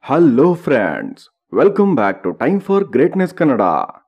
hello friends welcome back to time for greatness Kannada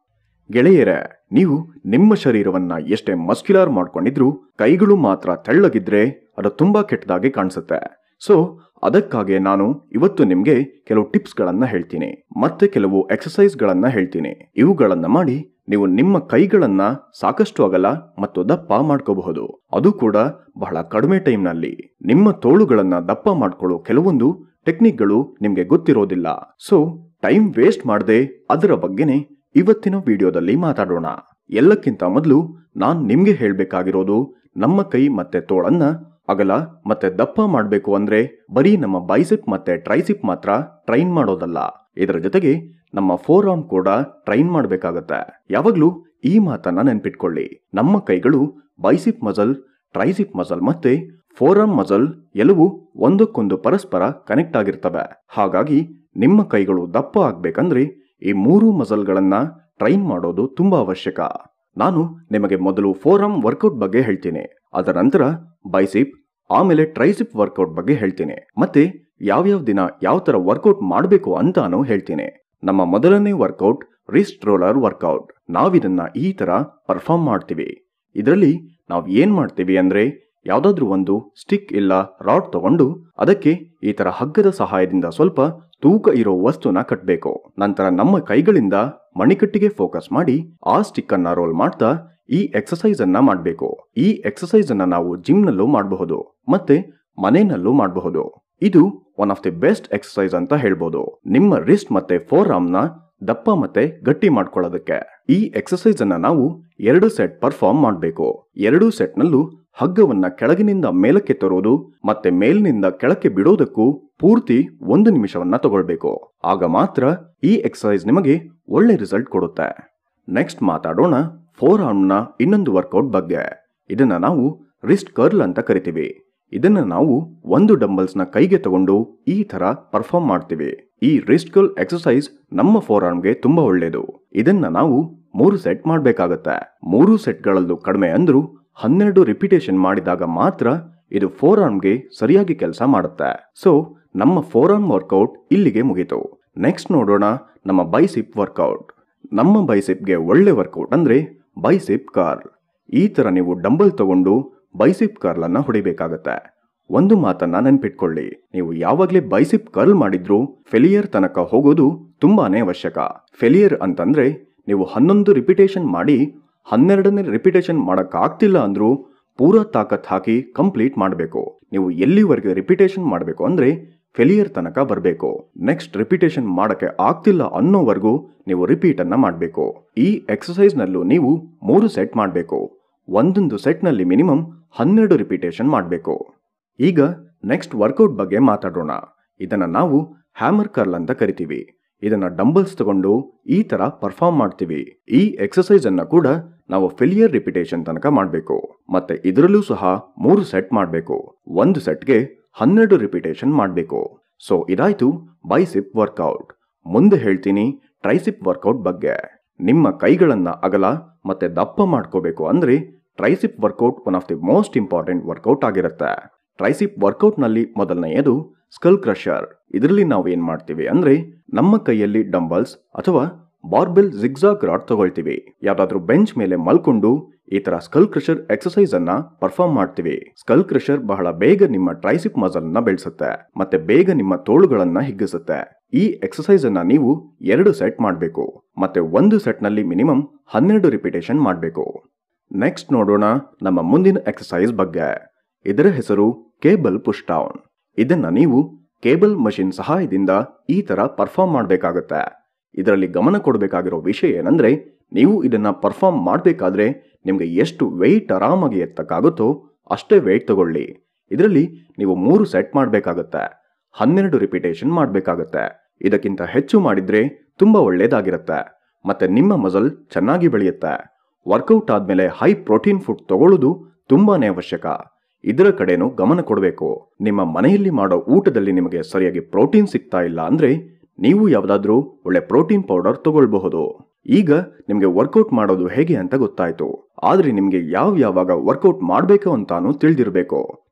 ಗೆಳೆಯರೇ ನೀವು ನಿಮ್ಮ ಶರೀರವನ್ನ ಎಷ್ಟೇ ಮಸ್ಕ್ಯುಲರ್ ಮಾಡ್ಕೊಂಡಿದ್ರು ಕೈಗಳು ಮಾತ್ರ ತೆಳ್ಳಗಿದ್ರೆ ಅದು ತುಂಬಾ ಕೆಟ್ಟದಾಗಿ ಕಾಣಿಸುತ್ತೆ ಸೊ ಅದಕ್ಕಾಗಿ ನಾನು ಇವತ್ತು ನಿಮ್ಗೆ ಕೆಲವು ಟಿಪ್ಸ್ಗಳನ್ನ ಹೇಳ್ತೀನಿ ಮತ್ತೆ ಕೆಲವು ಎಕ್ಸಸೈಸ್ಗಳನ್ನ ಹೇಳ್ತೀನಿ ಇವುಗಳನ್ನ ಮಾಡಿ ನೀವು ನಿಮ್ಮ ಕೈಗಳನ್ನ ಸಾಕಷ್ಟು ಅಗಲ ಮತ್ತು ದಪ್ಪ ಮಾಡ್ಕೋಬಹುದು ಅದು ಕೂಡ ಬಹಳ ಕಡಿಮೆ ಟೈಮ್ನಲ್ಲಿ ನಿಮ್ಮ ತೋಳುಗಳನ್ನ ದಪ್ಪ ಮಾಡ್ಕೊಳ್ಳೋ ಕೆಲವೊಂದು ಟೆಕ್ನಿಕ್ಗಳು ನಿಮ್ಗೆ ಗೊತ್ತಿರೋದಿಲ್ಲ ಸೊ ಟೈಮ್ ವೇಸ್ಟ್ ಮಾಡದೆ ಅದರ ಬಗ್ಗೆನೇ ಇವತ್ತಿನ ವಿಡಿಯೋದಲ್ಲಿ ಮಾತಾಡೋಣ ಎಲ್ಲಕ್ಕಿಂತ ಮೊದಲು ನಾನ್ ನಿಮ್ಗೆ ಹೇಳ್ಬೇಕಾಗಿರೋದು ನಮ್ಮ ಕೈ ಮತ್ತೆ ತೋಳನ್ನ ಅಗಲ ಮತ್ತೆ ದಪ್ಪ ಮಾಡಬೇಕು ಅಂದ್ರೆ ಬರೀ ನಮ್ಮ ಬೈಸಿಪ್ ಮತ್ತೆ ಟ್ರೈಸಿಪ್ ಮಾತ್ರ ಟ್ರೈನ್ ಮಾಡೋದಲ್ಲ ಇದರ ಜೊತೆಗೆ ನಮ್ಮ ಫೋರ್ ಆರ್ಮ್ ಕೂಡ ಟ್ರೈನ್ ಮಾಡಬೇಕಾಗತ್ತೆ ಯಾವಾಗ್ಲೂ ಈ ಮಾತನ್ನ ನೆನ್ಪಿಟ್ಕೊಳ್ಳಿ ನಮ್ಮ ಕೈಗಳು ಬೈಸಿಪ್ ಮಸಲ್ ಟ್ರೈಸಿಪ್ ಮಸಲ್ ಮತ್ತೆ ಫೋರ್ ಆರ್ಮ್ ಮಸಲ್ ಎಲ್ಲವೂ ಒಂದಕ್ಕೊಂದು ಪರಸ್ಪರ ಕನೆಕ್ಟ್ ಆಗಿರ್ತವೆ ಹಾಗಾಗಿ ನಿಮ್ಮ ಕೈಗಳು ದಪ್ಪ ಆಗ್ಬೇಕಂದ್ರೆ ಈ ಮೂರು ಮಸಲ್ಗಳನ್ನ ಟ್ರೈನ್ ಮಾಡೋದು ತುಂಬಾ ಅವಶ್ಯಕ ನಾನು ನಿಮಗೆ ಮೊದಲು ಫೋರ್ ಆರ್ಮ್ ವರ್ಕೌಟ್ ಬಗ್ಗೆ ಹೇಳ್ತೀನಿ ಅದರ ನಂತರ ಬೈಸಿಪ್ ಆಮೇಲೆ ಟ್ರೈಸಿಪ್ ವರ್ಕೌಟ್ ಬಗ್ಗೆ ಹೇಳ್ತೀನಿ ಮತ್ತೆ ಯಾವ್ಯಾವ ದಿನ ಯಾವ ತರ ವರ್ಕೌಟ್ ಮಾಡಬೇಕು ಅಂತಾನು ಹೇಳ್ತೀನಿ ನಮ್ಮ ಮೊದಲನೇ ವರ್ಕೌಟ್ ರಿಸ್ಟ್ ರೋಲರ್ ವರ್ಕೌಟ್ ನಾವಿದನ್ನ ಈ ತರ ಪರ್ಫಾರ್ಮ್ ಮಾಡ್ತೀವಿ ಇದರಲ್ಲಿ ನಾವು ಏನ್ ಮಾಡ್ತೀವಿ ಅಂದ್ರೆ ಯಾವ್ದಾದ್ರೂ ಒಂದು ಸ್ಟಿಕ್ ಇಲ್ಲ ರಾಡ್ ತಗೊಂಡು ಅದಕ್ಕೆ ಈ ತರ ಹಗ್ಗದ ಸಹಾಯದಿಂದ ಸ್ವಲ್ಪ ತೂಕ ಇರೋ ವಸ್ತುನ ಕಟ್ಟಬೇಕು ನಂತರ ನಮ್ಮ ಕೈಗಳಿಂದ ಮಣಿಕಟ್ಟಿಗೆ ಫೋಕಸ್ ಮಾಡಿ ಆ ಸ್ಟಿಕ್ ಅನ್ನ ರೋಲ್ ಮಾಡ್ತಾ ಈ ಎಕ್ಸಸೈಸ್ ಅನ್ನ ಮಾಡಬೇಕು ಈ ಎಕ್ಸಸೈಸ್ ಅನ್ನ ನಾವು ಜಿಮ್ ನಲ್ಲೂ ಮಾಡಬಹುದು ಮತ್ತೆ ಮನೆಯಲ್ಲೂ ಮಾಡಬಹುದು ಇದು one of the best exercise ಅಂತ ಹೇಳ್ಬೋದು ನಿಮ್ಮ ರಿಸ್ಟ್ ಮತ್ತೆ ಫೋರ್ ಆರ್ಮ್ ನ ದಪ್ಪ ಮತ್ತೆ ಗಟ್ಟಿ ಮಾಡ್ಕೊಳ್ಳೋದಕ್ಕೆ ಈ ಎಕ್ಸಸೈಸ್ ಅನ್ನ ನಾವು ಎರಡು ಸೆಟ್ ಪರ್ಫಾರ್ಮ್ ಮಾಡಬೇಕು ಎರಡು ಸೆಟ್ ನಲ್ಲೂ ಹಗ್ಗವನ್ನ ಕೆಳಗಿನಿಂದ ಮೇಲಕ್ಕೆ ತರೋದು ಮತ್ತೆ ಮೇಲಿನಿಂದ ಕೆಳಕ್ಕೆ ಬಿಡೋದಕ್ಕೂ ಪೂರ್ತಿ ಒಂದು ನಿಮಿಷವನ್ನ ತಗೊಳ್ಬೇಕು ಆಗ ಮಾತ್ರ ಈ ಎಕ್ಸಸೈಸ್ ನಿಮಗೆ ಒಳ್ಳೆ ರಿಸಲ್ಟ್ ಕೊಡುತ್ತೆ ನೆಕ್ಸ್ಟ್ ಮಾತಾಡೋಣ ಫೋರ್ ಆರ್ಮ್ನ ಇನ್ನೊಂದು ವರ್ಕೌಟ್ ಬಗ್ಗೆ ಇದನ್ನ ನಾವು ರಿಸ್ಟ್ ಕರ್ಲ್ ಅಂತ ಕರಿತೀವಿ ಇದನ್ನ ನಾವು ಒಂದು ಡಂಬಲ್ಸ್ನ ಕೈಗೆ ತಗೊಂಡು ಈ ತರ ಪರ್ಫಾರ್ಮ್ ಮಾಡ್ತೀವಿ ಈ ರಿಸ್ಟ್ ಕರ್ಲ್ ಎಕ್ಸಸೈಸ್ ನಮ್ಮ ಫೋರ್ ಆರ್ಮ್ಗೆ ತುಂಬಾ ಒಳ್ಳೆಯದು ಇದನ್ನ ನಾವು ಮೂರು ಸೆಟ್ ಮಾಡಬೇಕಾಗತ್ತೆ ಮೂರು ಸೆಟ್ಗಳಲ್ಲೂ ಕಡಿಮೆ ಅಂದ್ರೂ ಹನ್ನೆರಡು ರಿಪಿಟೇಷನ್ ಮಾಡಿದಾಗ ಮಾತ್ರ ಇದು ಫೋರ್ ಆರ್ಮ್ಗೆ ಸರಿಯಾಗಿ ಕೆಲಸ ಮಾಡುತ್ತೆ ಸೊ ನಮ್ಮ ಫೋರ್ ಆರ್ಮ್ ವರ್ಕೌಟ್ ಇಲ್ಲಿಗೆ ಮುಗೀತು ನೆಕ್ಸ್ಟ್ ನೋಡೋಣ ನಮ್ಮ ಬೈಸಿಪ್ ವರ್ಕೌಟ್ ನಮ್ಮ ಬೈಸಿಪ್ಗೆ ಒಳ್ಳೆ ವರ್ಕೌಟ್ ಅಂದ್ರೆ ಬೈಸಿಪ್ ಕಾರ್ಲ್ ಈ ತರ ನೀವು ಡಂಬಲ್ ತಗೊಂಡು ಬೈಸಿಪ್ ಕರ್ಲ್ ಅನ್ನ ಹೊಡಿಬೇಕಾಗತ್ತೆ ಒಂದು ಮಾತನ್ನ ನೆನ್ಪಿಟ್ಕೊಳ್ಳಿ ನೀವು ಯಾವಾಗ್ಲೇ ಬೈಸಿಪ್ ಕರ್ಲ್ ಮಾಡಿದ್ರು ಫೆಲಿಯರ್ ತನಕ ಹೋಗೋದು ತುಂಬಾನೇ ಅವಶ್ಯಕ ಫೆಲಿಯರ್ ಅಂತಂದ್ರೆ ನೀವು ಹನ್ನೊಂದು ರಿಪಿಟೇಷನ್ ಮಾಡಿ ಹನ್ನೆರಡನೇ ರಿಪಿಟೇಷನ್ ಮಾಡಕ್ ಆಗ್ತಿಲ್ಲ ಅಂದ್ರೂ ಪೂರಾ ತಾಕತ್ ಹಾಕಿ ಕಂಪ್ಲೀಟ್ ಮಾಡಬೇಕು ನೀವು ಎಲ್ಲಿವರೆಗೆ ರಿಪಿಟೇಷನ್ ಮಾಡಬೇಕು ಅಂದ್ರೆ ಫೆಲಿಯರ್ ತನಕ ಬರಬೇಕು ನೆಕ್ಸ್ಟ್ ರಿಪಿಟೇಷನ್ ಮಾಡಕ್ಕೆ ಆಗ್ತಿಲ್ಲ ಅನ್ನೋವರೆಗೂ ನೀವು ರಿಪೀಟ್ ಅನ್ನ ಮಾಡಬೇಕು ಈ ಎಕ್ಸಸೈಸ್ ನಲ್ಲೂ ನೀವು ಮೂರು ಸೆಟ್ ಮಾಡಬೇಕು ಒಂದೊಂದು ಸೆಟ್ನಲ್ಲಿ ಮಿನಿಮಮ್ ಹನ್ನೆರಡು ರಿಪಿಟೇಷನ್ ಮಾಡಬೇಕು ಈಗ ನೆಕ್ಸ್ಟ್ ವರ್ಕೌಟ್ ಬಗ್ಗೆ ಮಾತಾಡೋಣ ಇದನ್ನ ನಾವು ಹ್ಯಾಮರ್ ಕರ್ಲ್ ಅಂತ ಕರಿತೀವಿ ಇದನ್ನ ಡಂಬಲ್ಸ್ ತಗೊಂಡು ಈ ತರ ಪರ್ಫಾರ್ಮ್ ಮಾಡ್ತೀವಿ ಈ ಎಕ್ಸಸೈಸ್ ಅನ್ನ ಕೂಡ ನಾವು ಫೆಲಿಯರ್ ರಿಪಿಟೇಷನ್ ತನಕ ಮಾಡಬೇಕು ಮತ್ತೆ ಇದರಲ್ಲೂ ಸಹ ಮೂರು ಸೆಟ್ ಮಾಡಬೇಕು ಒಂದು ಸೆಟ್ಗೆ ಹನ್ನೆರಡು ರಿಪಿಟೇಷನ್ ಮಾಡಬೇಕು ಸೊ ಇದಾಯ್ತು ಬೈಸಿಪ್ ವರ್ಕೌಟ್ ಮುಂದೆ ಹೇಳ್ತೀನಿ ಟ್ರೈಸಿಪ್ ವರ್ಕೌಟ್ ಬಗ್ಗೆ ನಿಮ್ಮ ಕೈಗಳನ್ನ ಅಗಲ ಮತ್ತೆ ದಪ್ಪ ಮಾಡ್ಕೋಬೇಕು ಅಂದ್ರೆ tricep workout one of the most important workout ಆಗಿರುತ್ತೆ ಟ್ರೈಸಿಪ್ ವರ್ಕೌಟ್ ನಲ್ಲಿ ಮೊದಲನೆಯದು ಸ್ಕಲ್ ಕ್ರಷರ್ ಇದರಲ್ಲಿ ನಾವು ಏನ್ ಮಾಡ್ತೀವಿ ಅಂದ್ರೆ ನಮ್ಮ ಕೈಯಲ್ಲಿ ಡಂಬಲ್ಸ್ ಅಥವಾ ಬಾರ್ಬೆಲ್ ಜಿಗ್ಜಾಗ್ ರಾಡ್ ತಗೊಳ್ತೀವಿ ಯಾವ್ದಾದ್ರೂ ಬೆಂಚ್ ಮೇಲೆ ಮಲ್ಕೊಂಡು ಈ ತರ ಸ್ಕಲ್ ಕ್ರಷರ್ ಎಕ್ಸಸೈಸ್ ಅನ್ನ ಪರ್ಫಾರ್ಮ್ ಮಾಡ್ತೀವಿ ಸ್ಕಲ್ ಕ್ರಷರ್ ಬಹಳ ಬೇಗ ನಿಮ್ಮ ಟ್ರೈಸಿಪ್ ಮಸಲ್ ನ ಬೆಳೆಸುತ್ತೆ ಮತ್ತೆ ಬೇಗ ನಿಮ್ಮ ತೋಳುಗಳನ್ನ ಹಿಗ್ಗಿಸುತ್ತೆ ಈ ಎಕ್ಸಸೈಸ್ ಅನ್ನ ನೀವು ಎರಡು ಸೆಟ್ ಮಾಡಬೇಕು ಮತ್ತೆ ಒಂದು ಸೆಟ್ ನಲ್ಲಿ ಮಿನಿಮಮ್ ಹನ್ನೆರಡು ರಿಪಿಟೇಷನ್ ಮಾಡಬೇಕು ನೆಕ್ಸ್ಟ್ ನೋಡೋಣ ನಮ್ಮ ಮುಂದಿನ ಎಕ್ಸಸೈಸ್ ಬಗ್ಗೆ ಇದರ ಹೆಸರು ಕೇಬಲ್ ಪುಷ್ ಡೌನ್ ಇದನ್ನ ನೀವು ಕೇಬಲ್ ಮಷಿನ್ ಸಹಾಯದಿಂದ ಈ ತರ ಪರ್ಫಾರ್ಮ್ ಮಾಡಬೇಕಾಗತ್ತೆ ಇದರಲ್ಲಿ ಗಮನ ಕೊಡಬೇಕಾಗಿರೋ ವಿಷಯ ಏನಂದ್ರೆ ನೀವು ಇದನ್ನ ಪರ್ಫಾರ್ಮ್ ಮಾಡಬೇಕಾದ್ರೆ ನಿಮಗೆ ಎಷ್ಟು ವೆಯ್ಟ್ ಆರಾಮಾಗಿ ಎತ್ತಕ್ಕಾಗುತ್ತೋ ಅಷ್ಟೇ ವೆಯ್ಟ್ ತಗೊಳ್ಳಿ ಇದರಲ್ಲಿ ನೀವು ಮೂರು ಸೆಟ್ ಮಾಡಬೇಕಾಗತ್ತೆ ಹನ್ನೆರಡು ರಿಪಿಟೇಷನ್ ಮಾಡಬೇಕಾಗತ್ತೆ ಇದಕ್ಕಿಂತ ಹೆಚ್ಚು ಮಾಡಿದ್ರೆ ತುಂಬಾ ಒಳ್ಳೇದಾಗಿರುತ್ತೆ ಮತ್ತೆ ನಿಮ್ಮ ಮಸಲ್ ಚೆನ್ನಾಗಿ ಬೆಳೆಯುತ್ತೆ ವರ್ಕೌಟ್ ಆದ್ಮೇಲೆ ಹೈ ಪ್ರೋಟೀನ್ ಫುಡ್ ತಗೊಳ್ಳೋದು ತುಂಬಾನೇ ಅವಶ್ಯಕ ಇದರ ಕಡೆನೂ ಗಮನ ಕೊಡಬೇಕು ನಿಮ್ಮ ಮನೆಯಲ್ಲಿ ಮಾಡೋ ಊಟದಲ್ಲಿ ನಿಮಗೆ ಸರಿಯಾಗಿ ಪ್ರೋಟೀನ್ ಸಿಗ್ತಾ ಇಲ್ಲ ಅಂದ್ರೆ ನೀವು ಯಾವ್ದಾದ್ರೂ ಒಳ್ಳೆ ಪ್ರೋಟೀನ್ ಪೌಡರ್ ತಗೊಳ್ಬಹುದು ಈಗ ನಿಮ್ಗೆ ವರ್ಕೌಟ್ ಮಾಡೋದು ಹೇಗೆ ಅಂತ ಗೊತ್ತಾಯ್ತು ಆದ್ರೆ ನಿಮ್ಗೆ ಯಾವ ಯಾವಾಗ ವರ್ಕೌಟ್ ಮಾಡ್ಬೇಕು ಅಂತಾನು ತಿಳಿದಿರ್ಬೇಕು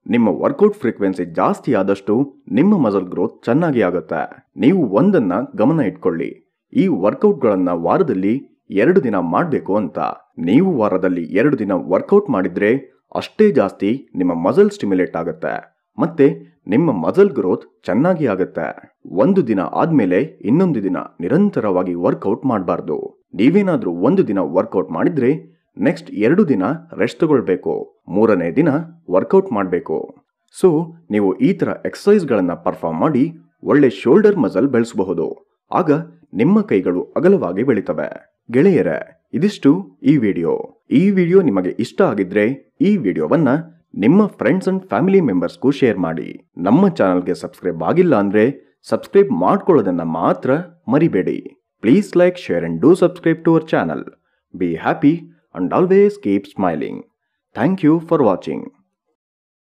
ನಿಮ್ಮ ವರ್ಕೌಟ್ ಫ್ರೀಕ್ವೆನ್ಸಿ ಜಾಸ್ತಿ ಆದಷ್ಟು ನಿಮ್ಮ ಮಸಲ್ ಗ್ರೋತ್ ಚೆನ್ನಾಗಿ ಆಗುತ್ತೆ ನೀವು ಒಂದನ್ನ ಗಮನ ಇಟ್ಕೊಳ್ಳಿ ಈ ವರ್ಕೌಟ್ಗಳನ್ನ ವಾರದಲ್ಲಿ ಎರಡು ದಿನ ಮಾಡಬೇಕು ಅಂತ ನೀವು ವಾರದಲ್ಲಿ ಎರಡು ದಿನ ವರ್ಕೌಟ್ ಮಾಡಿದ್ರೆ ಅಷ್ಟೇ ಜಾಸ್ತಿ ನಿಮ್ಮ ಮಸಲ್ ಸ್ಟಿಮ್ಯುಲೇಟ್ ಆಗುತ್ತೆ ಮತ್ತೆ ನಿಮ್ಮ ಮಸಲ್ ಗ್ರೋತ್ ಚೆನ್ನಾಗಿ ಆಗುತ್ತೆ ಒಂದು ದಿನ ಆದ್ಮೇಲೆ ಇನ್ನೊಂದು ದಿನ ನಿರಂತರವಾಗಿ ವರ್ಕೌಟ್ ಮಾಡಬಾರ್ದು ನೀವೇನಾದ್ರೂ ಒಂದು ದಿನ ವರ್ಕೌಟ್ ಮಾಡಿದ್ರೆ ನೆಕ್ಸ್ಟ್ ಎರಡು ದಿನ ರೆಸ್ಟ್ ತಗೊಳ್ಬೇಕು ಮೂರನೇ ದಿನ ವರ್ಕೌಟ್ ಮಾಡಬೇಕು ಸೊ ನೀವು ಈ ಥರ ಎಕ್ಸಸೈಸ್ಗಳನ್ನು ಪರ್ಫಾರ್ಮ್ ಮಾಡಿ ಒಳ್ಳೆ ಶೋಲ್ಡರ್ ಮಸಲ್ ಬೆಳೆಸಬಹುದು ಆಗ ನಿಮ್ಮ ಕೈಗಳು ಅಗಲವಾಗಿ ಬೆಳಿತವೆ ಗೆಳೆಯರ ಇದಿಷ್ಟು ಈ ವಿಡಿಯೋ ಈ ವಿಡಿಯೋ ನಿಮಗೆ ಇಷ್ಟ ಆಗಿದ್ರೆ ಈ ವಿಡಿಯೋವನ್ನ ನಿಮ್ಮ ಫ್ರೆಂಡ್ಸ್ ಅಂಡ್ ಫ್ಯಾಮಿಲಿ ಮೆಂಬರ್ಸ್ಗೂ ಶೇರ್ ಮಾಡಿ ನಮ್ಮ ಚಾನಲ್ಗೆ ಸಬ್ಸ್ಕ್ರೈಬ್ ಆಗಿಲ್ಲ ಅಂದ್ರೆ ಸಬ್ಸ್ಕ್ರೈಬ್ ಮಾಡ್ಕೊಳ್ಳೋದನ್ನ ಮಾತ್ರ ಮರಿಬೇಡಿ please like share and do subscribe to our channel be happy and always keep smiling thank you for watching